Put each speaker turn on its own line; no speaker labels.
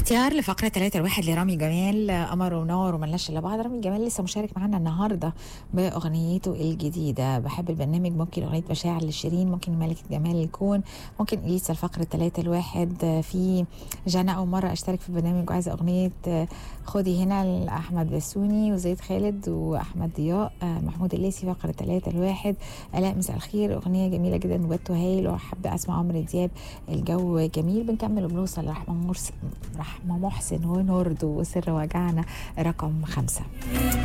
اختيار لفقرة ثلاثة الواحد لرامي جمال قمر ونار وملناش الا بعض رامي جمال لسه مشارك معانا النهارده باغنيته الجديده بحب البرنامج ممكن اغنيه مشاعر لشيرين ممكن ملكه جمال الكون ممكن اليسا الفقرة ثلاثة الواحد في جانا اول مره اشترك في البرنامج وعايزه اغنيه خدي هنا لاحمد بسوني وزيد خالد واحمد ضياء محمود الليسي فقرة ثلاثة الواحد الاء مساء الخير اغنيه جميله جدا وبت هايل وحابه اسمع عمرو دياب الجو جميل بنكمل وبنوصل لرحمه مرسي رحمة محسن ونورد وسر وجعنا رقم خمسة